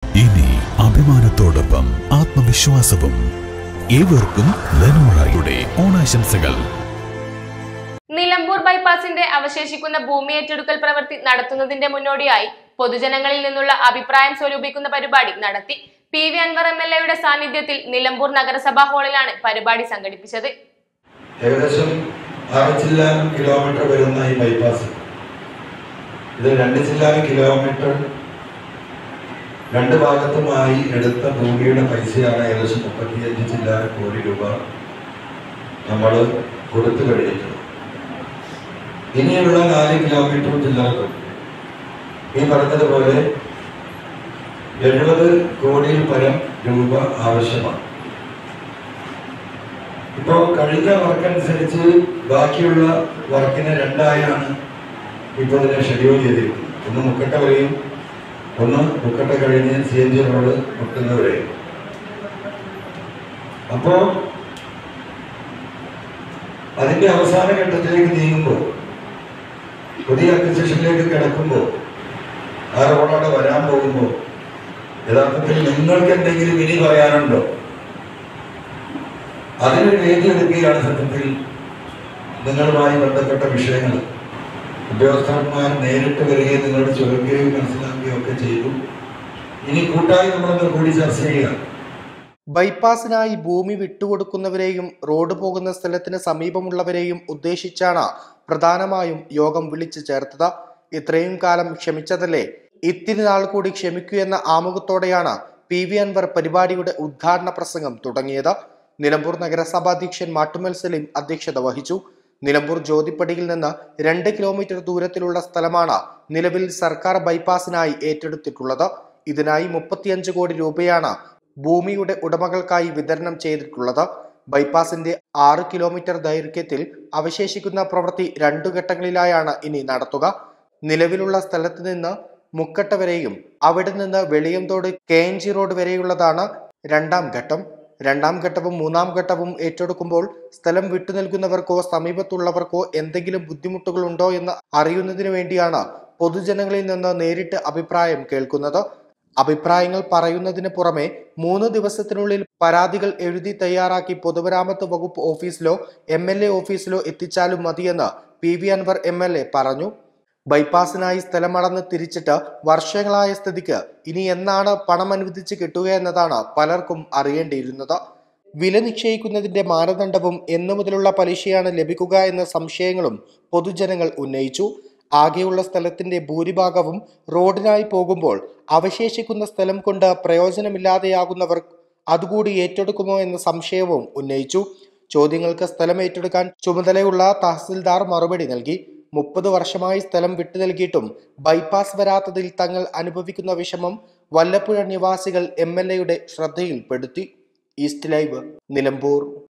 ഇനി അഭിമാനത്തോടൊപ്പം ആത്മവിശ്വാസവും ഏവർക്കും ലെനോറയുടെ ഓണാശംസകൾ നിലമ്പൂർ ബൈപ്പാസിന്റെ അവശേഷിക്കുന്ന ഭൂമി ഏറ്റെടുക്കൽ പ്രവൃത്തി നടത്തുന്നതിന്റെ മുന്നോടിയായി പൊതുജനങ്ങളിൽ നിന്നുള്ള അഭിപ്രായം സ്വരൂപിക്കുന്ന പരിപാടി നടത്തി P V Anvar M L എയുടെ സാന്നിധ്യത്തിൽ നിലമ്പൂർ നഗരസഭാ ഹാളിലാണ് പരിപാടി സംഘടിപ്പിച്ചത് ഏകദേശം ആറ് ചില്ല കിലോമീറ്റർ വരുന്ന ഈ ബൈപ്പാസ് ഇത് രണ്ട് ചില്ല കിലോമീറ്റർ രണ്ട് ഭാഗത്തുമായി എടുത്ത ഭൂമിയുടെ പൈസയാണ് ഏകദേശം മുപ്പത്തിയഞ്ച് ചില്ലാര കോടി രൂപ നമ്മൾ കൊടുത്തു കഴിഞ്ഞിട്ടുള്ളത് ഇനിയുള്ള നാല് കിലോമീറ്റർ ചില്ലറക്കും ഈ പറഞ്ഞതുപോലെ എഴുപത് കോടിയിൽ പരം രൂപ ആവശ്യമാണ് ഇപ്പോ കഴിഞ്ഞ വർക്ക് അനുസരിച്ച് ബാക്കിയുള്ള വർക്കിനെ രണ്ടായാണ് ഇപ്പോൾ ഇതിനെ ഷെഡ്യൂൾ ചെയ്തിരിക്കുന്നത് ഒന്ന് മുക്കട്ട വരെയും ഒന്ന് മുക്കട്ട കഴിഞ്ഞ് സി എൻ ജി റോഡ് മുട്ടുന്ന വരെയും അപ്പോ അതിന്റെ അവസാന ഘട്ടത്തിലേക്ക് നീങ്ങുമ്പോൾ പുതിയ അക്വിസിഷനിലേക്ക് കിടക്കുമ്പോൾ ആ റോഡോടെ വരാൻ പോകുമ്പോൾ യഥാർത്ഥത്തിൽ നിങ്ങൾക്ക് എന്തെങ്കിലും ഇനി പറയാനുണ്ടോ അതിനൊരു വേദി എടുക്കുകയാണ് സത്യത്തിൽ നിങ്ങളുമായി ബന്ധപ്പെട്ട വിഷയങ്ങൾ ഉദ്യോഗസ്ഥന്മാർ നേരിട്ട് വരികയും നിങ്ങളോട് ചോദിക്കുകയും മനസ്സിലാക്കുകയും ഒക്കെ ചെയ്തു ഇനി കൂട്ടായി നമ്മളൊന്ന് കൂടി ചർച്ച ചെയ്യുക ബൈപ്പാസിനായി ഭൂമി വിട്ടുകൊടുക്കുന്നവരെയും റോഡ് പോകുന്ന സ്ഥലത്തിന് സമീപമുള്ളവരെയും ഉദ്ദേശിച്ചാണ് പ്രധാനമായും യോഗം വിളിച്ചു ചേർത്തത് ഇത്രയും കാലം ക്ഷമിച്ചതല്ലേ ഇത്തിരി നാൾ കൂടി ക്ഷമിക്കൂ എന്ന ആമുഖത്തോടെയാണ് പി വി അൻവർ പരിപാടിയുടെ ഉദ്ഘാടന പ്രസംഗം തുടങ്ങിയത് നിലമ്പൂർ നഗരസഭാധ്യക്ഷൻ മാട്ടുമൽ സലീം അധ്യക്ഷത വഹിച്ചു നിലമ്പൂർ ജ്യോതിപ്പടിയിൽ നിന്ന് രണ്ട് കിലോമീറ്റർ ദൂരത്തിലുള്ള സ്ഥലമാണ് നിലവിൽ സർക്കാർ ബൈപ്പാസിനായി ഏറ്റെടുത്തിട്ടുള്ളത് ഇതിനായി മുപ്പത്തിയഞ്ച് കോടി രൂപയാണ് ഭൂമിയുടെ ഉടമകൾക്കായി വിതരണം ചെയ്തിട്ടുള്ളത് ബൈപ്പാസിന്റെ ആറ് കിലോമീറ്റർ ദൈർഘ്യത്തിൽ അവശേഷിക്കുന്ന പ്രവൃത്തി രണ്ടു ഘട്ടങ്ങളിലായാണ് ഇനി നടത്തുക നിലവിലുള്ള സ്ഥലത്ത് നിന്ന് മുക്കട്ട വരെയും അവിടെ നിന്ന് Veliyamthode K N G road വരെയുള്ളതാണ് രണ്ടാം ഘട്ടം രണ്ടാം ഘട്ടവും മൂന്നാം ഘട്ടവും ഏറ്റെടുക്കുമ്പോൾ സ്ഥലം വിട്ടു നൽകുന്നവർക്കോ സമീപത്തുള്ളവർക്കോ എന്തെങ്കിലും ബുദ്ധിമുട്ടുകൾ ഉണ്ടോ എന്ന് അറിയുന്നതിന് വേണ്ടിയാണ് പൊതുജനങ്ങളിൽ നിന്ന് നേരിട്ട് അഭിപ്രായം കേൾക്കുന്നത് അഭിപ്രായങ്ങൾ പറയുന്നതിന് പുറമെ മൂന്ന് ദിവസത്തിനുള്ളിൽ പരാതികൾ എഴുതി തയ്യാറാക്കി പൊതുമരാമത്ത് വകുപ്പ് ഓഫീസിലോ എം എൽ എ ഓഫീസിലോ എത്തിച്ചാലും മതിയെന്ന് P V Anvar M L A പറഞ്ഞു ബൈപ്പാസിനായി സ്ഥലമടന്ന് തിരിച്ചിട്ട് വർഷങ്ങളായ സ്ഥിതിക്ക് ഇനി എന്നാണ് പണം അനുവദിച്ച് കിട്ടുക എന്നതാണ് പലർക്കും അറിയേണ്ടിയിരുന്നത് വില നിശ്ചയിക്കുന്നതിന്റെ മാനദണ്ഡവും എന്നു മുതലുള്ള പലിശയാണ് ലഭിക്കുക എന്ന സംശയങ്ങളും പൊതുജനങ്ങൾ ഉന്നയിച്ചു ആകെയുള്ള സ്ഥലത്തിന്റെ ഭൂരിഭാഗവും റോഡിനായി പോകുമ്പോൾ അവശേഷിക്കുന്ന സ്ഥലം കൊണ്ട് പ്രയോജനമില്ലാതെയാകുന്നവർ അതുകൂടി ഏറ്റെടുക്കുമോ എന്ന സംശയവും ഉന്നയിച്ചു ചോദ്യങ്ങൾക്ക് സ്ഥലം ഏറ്റെടുക്കാൻ ചുമതലയുള്ള തഹസിൽദാർ മറുപടി നൽകി മുപ്പത് വർഷമായി സ്ഥലം വിട്ടു നൽകിയിട്ടും ബൈപ്പാസ് വരാത്തതിൽ തങ്ങൾ അനുഭവിക്കുന്ന വിഷമം വല്ലപ്പുഴ നിവാസികൾ എം എൽ എയുടെ ശ്രദ്ധയിൽപ്പെടുത്തി ഈസ്റ്റ് ലൈവ് നിലമ്പൂർ